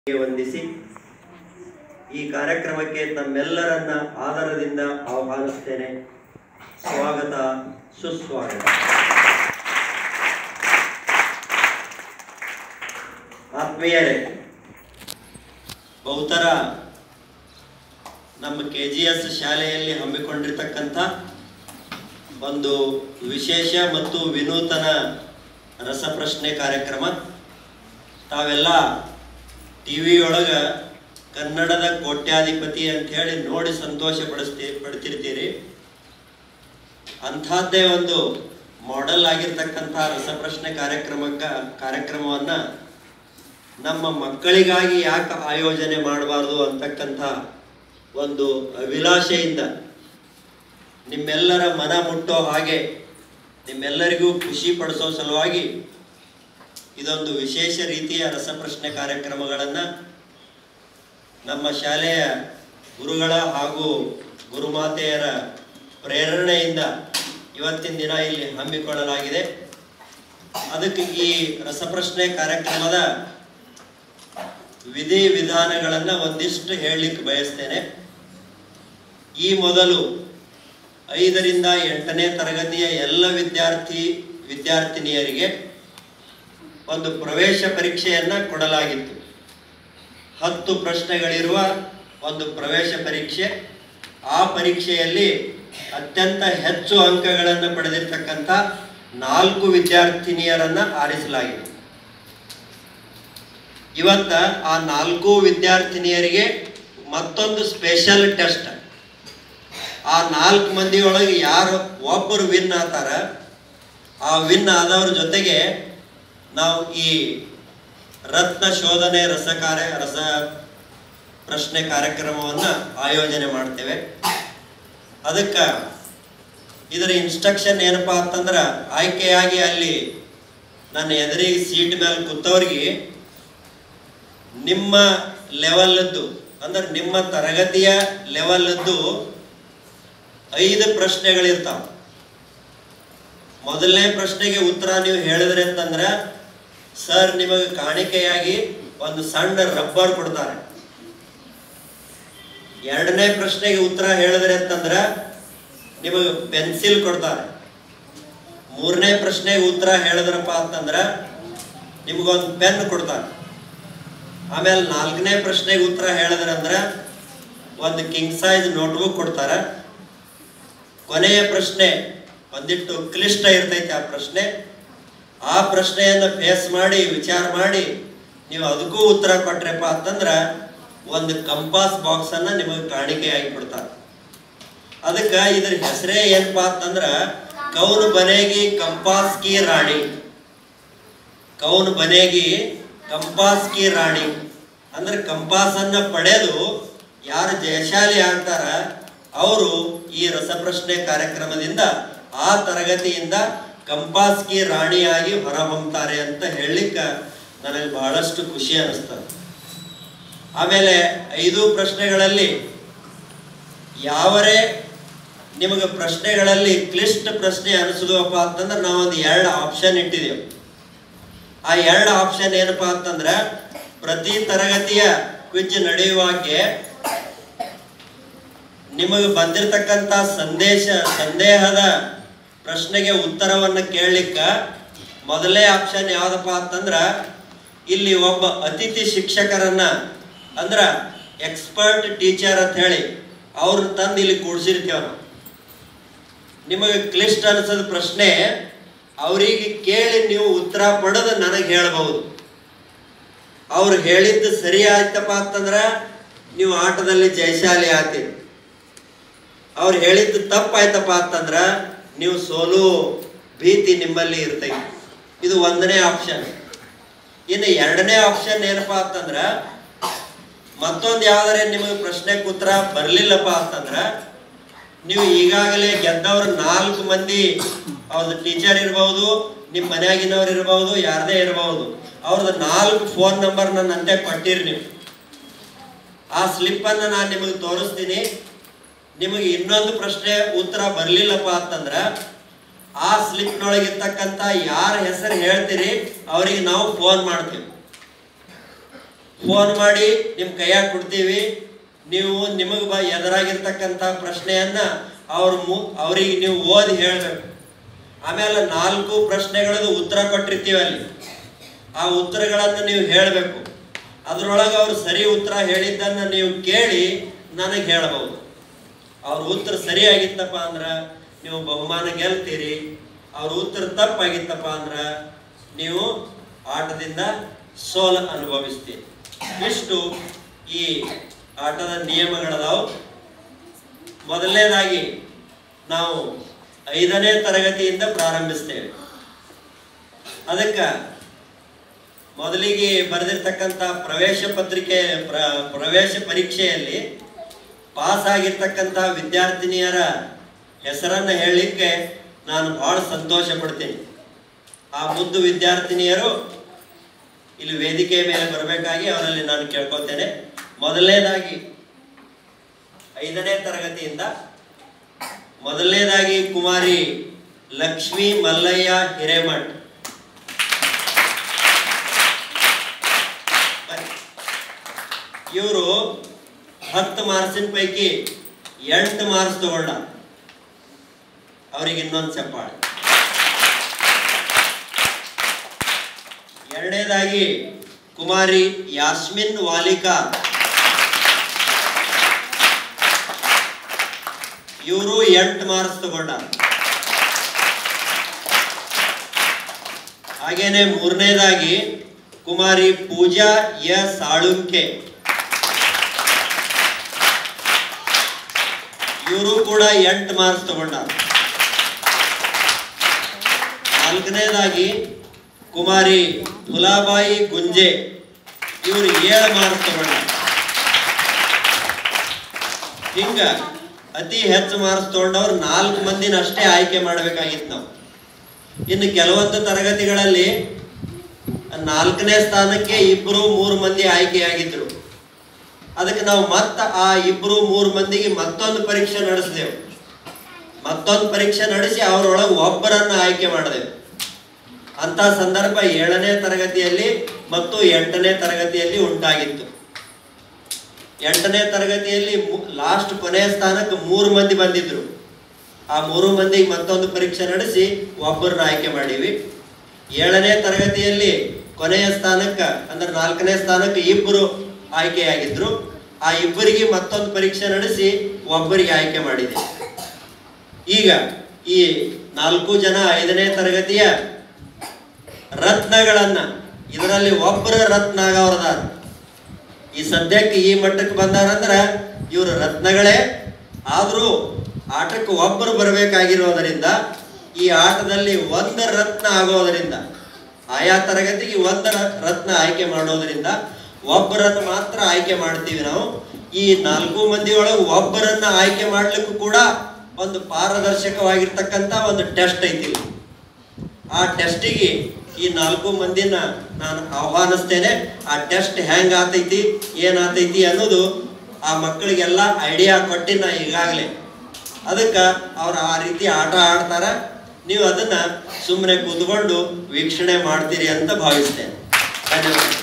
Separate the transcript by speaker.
Speaker 1: ವಂದಿಸಿ ಈ ಕಾರ್ಯಕ್ರಮಕ್ಕೆ ತಮ್ಮೆಲ್ಲರನ್ನ ಆದರದಿಂದ ಆಹ್ವಾನಿಸ್ತೇನೆ ಸ್ವಾಗತ ಸುಸ್ವಾಗತ ಆತ್ಮೀಯರೇ ಬಹುತರ ನಮ್ಮ ಕೆ ಜಿ ಎಸ್ ಶಾಲೆಯಲ್ಲಿ ಹಮ್ಮಿಕೊಂಡಿರ್ತಕ್ಕಂಥ ಒಂದು ವಿಶೇಷ ಮತ್ತು ವಿನೂತನ ರಸಪ್ರಶ್ನೆ ಕಾರ್ಯಕ್ರಮ ತಾವೆಲ್ಲ ಟಿ ವಿಯೊಳಗೆ ಕನ್ನಡದ ಕೋಟ್ಯಾಧಿಪತಿ ಅಂತ ಹೇಳಿ ನೋಡಿ ಸಂತೋಷ ಪಡಿಸ್ತಿ ಪಡ್ತಿರ್ತೀರಿ ಅಂಥದ್ದೇ ಒಂದು ಮಾಡೆಲ್ ಆಗಿರ್ತಕ್ಕಂಥ ರಸಪ್ರಶ್ನೆ ಕಾರ್ಯಕ್ರಮಕ್ಕ ಕಾರ್ಯಕ್ರಮವನ್ನು ನಮ್ಮ ಮಕ್ಕಳಿಗಾಗಿ ಯಾಕೆ ಆಯೋಜನೆ ಮಾಡಬಾರ್ದು ಅಂತಕ್ಕಂಥ ಒಂದು ಅಭಿಲಾಷೆಯಿಂದ ನಿಮ್ಮೆಲ್ಲರ ಮನ ಮುಟ್ಟೋ ಹಾಗೆ ನಿಮ್ಮೆಲ್ಲರಿಗೂ ಖುಷಿ ಪಡಿಸೋ ಸಲುವಾಗಿ ಇದೊಂದು ವಿಶೇಷ ರೀತಿಯ ರಸಪ್ರಶ್ನೆ ಕಾರ್ಯಕ್ರಮಗಳನ್ನು ನಮ್ಮ ಶಾಲೆಯ ಗುರುಗಳ ಹಾಗೂ ಗುರುಮಾತೆಯರ ಪ್ರೇರಣೆಯಿಂದ ಇವತ್ತಿನ ದಿನ ಇಲ್ಲಿ ಹಮ್ಮಿಕೊಳ್ಳಲಾಗಿದೆ ಅದಕ್ಕೆ ಈ ರಸಪ್ರಶ್ನೆ ಕಾರ್ಯಕ್ರಮದ ವಿಧಿ ವಿಧಾನಗಳನ್ನು ಒಂದಿಷ್ಟು ಹೇಳಲಿಕ್ಕೆ ಬಯಸ್ತೇನೆ ಈ ಮೊದಲು ಐದರಿಂದ ಎಂಟನೇ ತರಗತಿಯ ಎಲ್ಲ ವಿದ್ಯಾರ್ಥಿ ವಿದ್ಯಾರ್ಥಿನಿಯರಿಗೆ ಒಂದು ಪ್ರವೇಶ ಪರೀಕ್ಷೆಯನ್ನ ಕೊಡಲಾಗಿತ್ತು ಹತ್ತು ಪ್ರಶ್ನೆಗಳಿರುವ ಒಂದು ಪ್ರವೇಶ ಪರೀಕ್ಷೆ ಆ ಪರೀಕ್ಷೆಯಲ್ಲಿ ಅತ್ಯಂತ ಹೆಚ್ಚು ಅಂಕಗಳನ್ನು ಪಡೆದಿರ್ತಕ್ಕಂಥ ನಾಲ್ಕು ವಿದ್ಯಾರ್ಥಿನಿಯರನ್ನ ಆರಿಸಲಾಗಿದೆ ಇವತ್ತ ಆ ನಾಲ್ಕು ವಿದ್ಯಾರ್ಥಿನಿಯರಿಗೆ ಮತ್ತೊಂದು ಸ್ಪೆಷಲ್ ಟೆಸ್ಟ್ ಆ ನಾಲ್ಕು ಮಂದಿಯೊಳಗೆ ಯಾರು ಒಬ್ಬರು ವಿನ್ ಆತಾರ ಆ ವಿನ್ ಆದವ್ರ ಜೊತೆಗೆ ನಾವು ಈ ರತ್ನ ಶೋಧನೆ ರಸ ಕಾರ್ಯ ರಸ ಪ್ರಶ್ನೆ ಕಾರ್ಯಕ್ರಮವನ್ನು ಆಯೋಜನೆ ಮಾಡ್ತೇವೆ ಅದಕ್ಕೆ ಇದರ ಇನ್ಸ್ಟ್ರಕ್ಷನ್ ಏನಪ್ಪಾ ಅಂತಂದ್ರೆ ಆಯ್ಕೆಯಾಗಿ ಅಲ್ಲಿ ನನ್ನ ಎದುರಿಗೆ ಸೀಟ್ ಮೇಲೆ ಕೂತವ್ರಿಗೆ ನಿಮ್ಮ ಲೆವೆಲ್ದ್ದು ಅಂದ್ರೆ ನಿಮ್ಮ ತರಗತಿಯ ಲೆವೆಲ್ದ್ದು ಐದು ಪ್ರಶ್ನೆಗಳಿರ್ತಾವ ಮೊದಲನೇ ಪ್ರಶ್ನೆಗೆ ಉತ್ತರ ನೀವು ಹೇಳಿದ್ರಿ ಅಂತಂದ್ರೆ ಸರ್ ನಿಮಗೆ ಕಾಣಿಕೆಯಾಗಿ ಒಂದು ಸಣ್ಣ ರಬ್ಬರ್ ಕೊಡ್ತಾರೆ ಎರಡನೇ ಪ್ರಶ್ನೆಗೆ ಉತ್ತರ ಹೇಳಿದ್ರಿ ಅಂತಂದ್ರೆ ನಿಮಗೆ ಪೆನ್ಸಿಲ್ ಕೊಡ್ತಾರೆ ಮೂರನೇ ಪ್ರಶ್ನೆಗೆ ಉತ್ತರ ಹೇಳಿದ್ರಪ್ಪ ಅಂತಂದ್ರೆ ನಿಮಗೊಂದು ಪೆನ್ ಕೊಡ್ತಾರೆ ಆಮೇಲೆ ನಾಲ್ಕನೇ ಪ್ರಶ್ನೆಗೆ ಉತ್ತರ ಹೇಳಿದ್ರಂದ್ರೆ ಒಂದು ಕಿಂಗ್ ಸೈಜ್ ನೋಟ್ಬುಕ್ ಕೊಡ್ತಾರೆ ಕೊನೆಯ ಪ್ರಶ್ನೆ ಒಂದಿಟ್ಟು ಕ್ಲಿಷ್ಟ ಇರ್ತೈತೆ ಆ ಪ್ರಶ್ನೆ ಆ ಪ್ರಶ್ನೆಯನ್ನು ಫೇಸ್ ಮಾಡಿ ವಿಚಾರ ಮಾಡಿ ನೀವು ಅದಕ್ಕೂ ಉತ್ತರ ಕೊಟ್ರಪ್ಪ ಅಂತಂದ್ರೆ ಒಂದು ಕಂಪಾಸ್ ಬಾಕ್ಸ್ ಅನ್ನ ನಿಮಗೆ ಕಾಣಿಕೆಯಾಗಿ ಕೊಡ್ತಾರೆ ಅದಕ್ಕೆ ಇದ್ರ ಹೆಸರೇ ಏನಪ್ಪಾ ಅಂತಂದ್ರ ಕೌನು ಬನೇಗಿ ಕಂಪಾಸ್ ಕಿ ರಾಣಿ ಕೌನು ಬನೇಗಿ ಕಂಪಾಸ್ ಕಿ ರಾಣಿ ಅಂದ್ರೆ ಕಂಪಾಸ್ ಅನ್ನ ಪಡೆದು ಯಾರು ಜಯಶಾಲಿ ಆಗ್ತಾರ ಅವರು ಈ ರಸಪ್ರಶ್ನೆ ಕಾರ್ಯಕ್ರಮದಿಂದ ಆ ತರಗತಿಯಿಂದ ಕಂಪಾಸ್ ಕಿ ರಾಣಿಯಾಗಿ ಹೊರಹೊಮ್ತಾರೆ ಅಂತ ಹೇಳಲಿಕ್ಕೆ ನನಗೆ ಬಹಳಷ್ಟು ಖುಷಿ ಅನಿಸ್ತದೆ ಆಮೇಲೆ ಐದು ಪ್ರಶ್ನೆಗಳಲ್ಲಿ ಯಾವರೇ ನಿಮಗೆ ಪ್ರಶ್ನೆಗಳಲ್ಲಿ ಕ್ಲಿಷ್ಟ ಪ್ರಶ್ನೆ ಅನಿಸಿದ್ವಪ್ಪ ಅಂತಂದ್ರೆ ನಾವೊಂದು ಎರಡು ಆಪ್ಷನ್ ಇಟ್ಟಿದ್ದೇವೆ ಆ ಎರಡು ಆಪ್ಷನ್ ಏನಪ್ಪಾ ಅಂತಂದ್ರೆ ಪ್ರತಿ ತರಗತಿಯ ಕ್ವಿಜ್ ನಡೆಯುವಾಗೆ ನಿಮಗೆ ಬಂದಿರತಕ್ಕಂಥ ಸಂದೇಶ ಸಂದೇಹದ ಪ್ರಶ್ನೆಗೆ ಉತ್ತರವನ್ನು ಕೇಳಲಿಕ್ಕ ಮೊದಲೇ ಆಪ್ಷನ್ ಯಾವ್ದಪ್ಪ ಅಂತಂದ್ರ ಇಲ್ಲಿ ಒಬ್ಬ ಅತಿಥಿ ಶಿಕ್ಷಕರನ್ನ ಅಂದ್ರ ಎಕ್ಸ್ಪರ್ಟ್ ಟೀಚರ್ ಅಂತ ಹೇಳಿ ಅವ್ರನ್ನ ತಂದು ಇಲ್ಲಿ ಕೂಡ್ಸಿರ್ತೀವ ನಾವು ನಿಮಗೆ ಕ್ಲಿಷ್ಟ ಅನಿಸದ ಪ್ರಶ್ನೆ ಅವರಿಗೆ ಕೇಳಿ ನೀವು ಉತ್ತರ ಪಡೆದು ನನಗೆ ಹೇಳಬಹುದು ಅವ್ರು ಹೇಳಿದ್ದು ಸರಿ ಆಯ್ತಪ್ಪ ಅಂತಂದ್ರ ನೀವು ಆಟದಲ್ಲಿ ಜಯಶಾಲಿ ಆತೀರಿ ಅವ್ರು ಹೇಳಿದ್ದು ತಪ್ಪಾಯ್ತಪ್ಪ ಅಂತಂದ್ರ ನೀವು ಸೋಲು ಭೀತಿ ನಿಮ್ಮಲ್ಲಿ ಇರ್ತೈತಿ ಇದು ಒಂದನೇ ಆಪ್ಷನ್ ಇನ್ನು ಎರಡನೇ ಆಪ್ಷನ್ ಏನಪ್ಪಾ ಅಂತಂದ್ರ ಮತ್ತೊಂದು ಯಾವ್ದಾರೆ ನಿಮಗೆ ಪ್ರಶ್ನೆಗೆ ಉತ್ತರ ಬರ್ಲಿಲ್ಲಪ್ಪ ಅಂತಂದ್ರ ನೀವು ಈಗಾಗಲೇ ಗೆದ್ದವ್ರ ನಾಲ್ಕು ಮಂದಿ ಅವ್ರದ್ದು ಟೀಚರ್ ಇರ್ಬಹುದು ನಿಮ್ಮ ಮನ್ಯಾಗಿನವ್ರು ಇರಬಹುದು ಯಾರದೇ ಇರಬಹುದು ಅವ್ರದ್ದು ನಾಲ್ಕು ಫೋನ್ ನಂಬರ್ ನನ್ನ ಅಂತೆ ಕೊಟ್ಟಿರಿ ನೀವು ಆ ಸ್ಲಿಪ್ ಅನ್ನ ನಾನು ನಿಮಗೆ ತೋರಿಸ್ತೀನಿ ನಿಮಗೆ ಇನ್ನೊಂದು ಪ್ರಶ್ನೆ ಉತ್ತರ ಬರ್ಲಿಲ್ಲಪ್ಪ ಅಂತಂದ್ರ ಆ ಸ್ಲಿಪ್ನೊಳಗೆ ಇರ್ತಕ್ಕಂಥ ಯಾರ ಹೆಸರು ಹೇಳ್ತೀರಿ ಅವರಿಗೆ ನಾವು ಫೋನ್ ಮಾಡ್ತೀವಿ ಫೋನ್ ಮಾಡಿ ನಿಮ್ಮ ಕೈಯಾಗ ಕೊಡ್ತೀವಿ ನೀವು ನಿಮಗೆ ಬ ಎದುರಾಗಿರ್ತಕ್ಕಂಥ ಪ್ರಶ್ನೆಯನ್ನ ಅವ್ರ ಮು ಅವ್ರಿಗೆ ನೀವು ಓದಿ ಹೇಳಬೇಕು ಆಮೇಲೆ ನಾಲ್ಕು ಪ್ರಶ್ನೆಗಳದ್ದು ಉತ್ತರ ಕೊಟ್ಟಿರ್ತೀವಿ ಅಲ್ಲಿ ಆ ಉತ್ತರಗಳನ್ನು ನೀವು ಹೇಳಬೇಕು ಅದರೊಳಗೆ ಅವ್ರು ಸರಿ ಉತ್ತರ ಹೇಳಿದ್ದನ್ನು ನೀವು ಕೇಳಿ ನನಗೆ ಹೇಳಬಹುದು ಅವ್ರ ಉತ್ತರ ಸರಿಯಾಗಿತ್ತಪ್ಪ ಅಂದ್ರೆ ನೀವು ಬಹುಮಾನ ಗೆಲ್ತೀರಿ ಅವ್ರ ಉತ್ತರ ತಪ್ಪಾಗಿತ್ತಪ್ಪ ಅಂದ್ರೆ ನೀವು ಆಟದಿಂದ ಸೋಲ ಅನುಭವಿಸ್ತೀರಿ ಇಷ್ಟು ಈ ಆಟದ ನಿಯಮಗಳದಾವು ಮೊದಲನೇದಾಗಿ ನಾವು ಐದನೇ ತರಗತಿಯಿಂದ ಪ್ರಾರಂಭಿಸ್ತೇವೆ ಅದಕ್ಕೆ ಮೊದಲಿಗೆ ಬರೆದಿರ್ತಕ್ಕಂಥ ಪ್ರವೇಶ ಪತ್ರಿಕೆ ಪ್ರ ಪ್ರವೇಶ ಪರೀಕ್ಷೆಯಲ್ಲಿ ಪಾಸ್ ಆಗಿರ್ತಕ್ಕಂಥ ವಿದ್ಯಾರ್ಥಿನಿಯರ ಹೆಸರನ್ನು ಹೇಳಲಿಕ್ಕೆ ನಾನು ಬಹಳ ಸಂತೋಷ ಪಡ್ತೀನಿ ಆ ಮುದ್ದು ವಿದ್ಯಾರ್ಥಿನಿಯರು ಇಲ್ಲಿ ವೇದಿಕೆ ಮೇಲೆ ಬರಬೇಕಾಗಿ ಅವರಲ್ಲಿ ನಾನು ಕೇಳ್ಕೊತೇನೆ ಮೊದಲನೇದಾಗಿ ಐದನೇ ತರಗತಿಯಿಂದ ಮೊದಲನೇದಾಗಿ ಕುಮಾರಿ ಲಕ್ಷ್ಮೀ ಮಲ್ಲಯ್ಯ ಹಿರೇಮಠ್ ಇವರು ಹತ್ತು ಮಾರ್ಕ್ಸಿನ ಪೈಕಿ ಎಂಟು ಮಾರ್ಕ್ಸ್ ತಗೊಂಡ ಅವ್ರಿಗೆ ಇನ್ನೊಂದು ಚಪ್ಪಾಳೆ ಎರಡನೇದಾಗಿ ಕುಮಾರಿ ಯಾಸ್ಮಿನ್ ವಾಲಿಕಾ ಇವರು ಎಂಟು ಮಾರ್ಕ್ಸ್ ತಗೊಂಡ ಹಾಗೇನೆ ಮೂರನೇದಾಗಿ ಕುಮಾರಿ ಪೂಜಾ ಯ ಸಾಳುಂಕೆ ಇವರು ಕೂಡ ಎಂಟು ಮಾರ್ಕ್ಸ್ ತಗೊಂಡ ನಾಲ್ಕನೇದಾಗಿ ಕುಮಾರಿ ಫುಲಾಬಾಯಿ ಗುಂಜೆ ಇವರು ಏಳು ಮಾರ್ಕ್ಸ್ ತಗೊಂಡ ಹಿಂಗ ಅತಿ ಹೆಚ್ಚು ಮಾರ್ಕ್ಸ್ ತಗೊಂಡವ್ರು ನಾಲ್ಕು ಮಂದಿನ ಅಷ್ಟೇ ಆಯ್ಕೆ ಮಾಡಬೇಕಾಗಿತ್ತು ನಾವು ಇನ್ನು ಕೆಲವೊಂದು ತರಗತಿಗಳಲ್ಲಿ ನಾಲ್ಕನೇ ಸ್ಥಾನಕ್ಕೆ ಇಬ್ರು ಮೂರು ಮಂದಿ ಆಯ್ಕೆಯಾಗಿದ್ರು ಅದಕ್ಕೆ ನಾವು ಮತ್ತ ಆ ಇಬ್ರು ಮೂರು ಮಂದಿಗೆ ಮತ್ತೊಂದು ಪರೀಕ್ಷೆ ನಡೆಸಿದೆವು ಮತ್ತೊಂದು ಪರೀಕ್ಷೆ ನಡೆಸಿ ಅವರೊಳಗೆ ಒಬ್ಬರನ್ನ ಆಯ್ಕೆ ಮಾಡಿದೆವು ಅಂತ ಸಂದರ್ಭ ಏಳನೇ ತರಗತಿಯಲ್ಲಿ ಮತ್ತು ಎಂಟನೇ ತರಗತಿಯಲ್ಲಿ ಉಂಟಾಗಿತ್ತು ಎಂಟನೇ ತರಗತಿಯಲ್ಲಿ ಲಾಸ್ಟ್ ಕೊನೆಯ ಸ್ಥಾನಕ್ಕೆ ಮೂರು ಮಂದಿ ಬಂದಿದ್ರು ಆ ಮೂರು ಮಂದಿಗೆ ಮತ್ತೊಂದು ಪರೀಕ್ಷೆ ನಡೆಸಿ ಒಬ್ಬರನ್ನ ಆಯ್ಕೆ ಮಾಡೀವಿ ಏಳನೇ ತರಗತಿಯಲ್ಲಿ ಕೊನೆಯ ಸ್ಥಾನಕ್ಕೆ ಅಂದ್ರೆ ನಾಲ್ಕನೇ ಸ್ಥಾನಕ್ಕೆ ಇಬ್ಬರು ಆಯ್ಕೆಯಾಗಿದ್ರು ಆ ಇಬ್ಬರಿಗೆ ಮತ್ತೊಂದು ಪರೀಕ್ಷೆ ನಡೆಸಿ ಒಬ್ಬರಿಗೆ ಆಯ್ಕೆ ಮಾಡಿದೆ ಈಗ ಈ ನಾಲ್ಕು ಜನ ಐದನೇ ತರಗತಿಯ ರತ್ನಗಳನ್ನ ಇದರಲ್ಲಿ ಒಬ್ಬರ ರತ್ನ ಆಗವ್ರದಾರ ಈ ಸದ್ಯಕ್ಕೆ ಈ ಮಟ್ಟಕ್ಕೆ ಬಂದಾರಂದ್ರ ಇವರು ರತ್ನಗಳೇ ಆದರೂ ಆಟಕ್ಕೆ ಒಬ್ಬರು ಬರಬೇಕಾಗಿರೋದರಿಂದ ಈ ಆಟದಲ್ಲಿ ಒಂದು ರತ್ನ ಆಗೋದರಿಂದ ಆಯಾ ತರಗತಿಗೆ ಒಂದು ರ- ರತ್ನ ಆಯ್ಕೆ ಮಾಡೋದರಿಂದ ಒಬ್ಬರನ್ನು ಮಾತ್ರ ಆಯ್ಕೆ ಮಾಡ್ತೀವಿ ನಾವು ಈ ನಾಲ್ಕು ಮಂದಿ ಒಳಗೆ ಒಬ್ಬರನ್ನ ಆಯ್ಕೆ ಮಾಡ್ಲಿಕ್ಕೂ ಕೂಡ ಒಂದು ಪಾರದರ್ಶಕವಾಗಿರ್ತಕ್ಕಂಥ ಒಂದು ಟೆಸ್ಟ್ ಐತಿ ಇಲ್ಲಿ. ಆ ಟೆಸ್ಟಿಗೆ ಈ ನಾಲ್ಕು ಮಂದಿನ ನಾನು ಆಹ್ವಾನಿಸ್ತೇನೆ ಆ ಟೆಸ್ಟ್ ಹೆಂಗ್ ಆತೈತಿ ಏನಾತೈತಿ ಅನ್ನೋದು ಆ ಮಕ್ಕಳಿಗೆಲ್ಲ ಐಡಿಯಾ ಕೊಟ್ಟಿನ ಈಗಾಗಲೇ ಅದಕ್ಕೆ ಅವ್ರು ಆ ರೀತಿ ಆಟ ಆಡ್ತಾರ ನೀವು ಅದನ್ನ ಸುಮ್ಮನೆ ಕೂತ್ಕೊಂಡು ವೀಕ್ಷಣೆ ಮಾಡ್ತೀರಿ ಅಂತ ಭಾವಿಸ್ತೇನೆ ಧನ್ಯವಾದ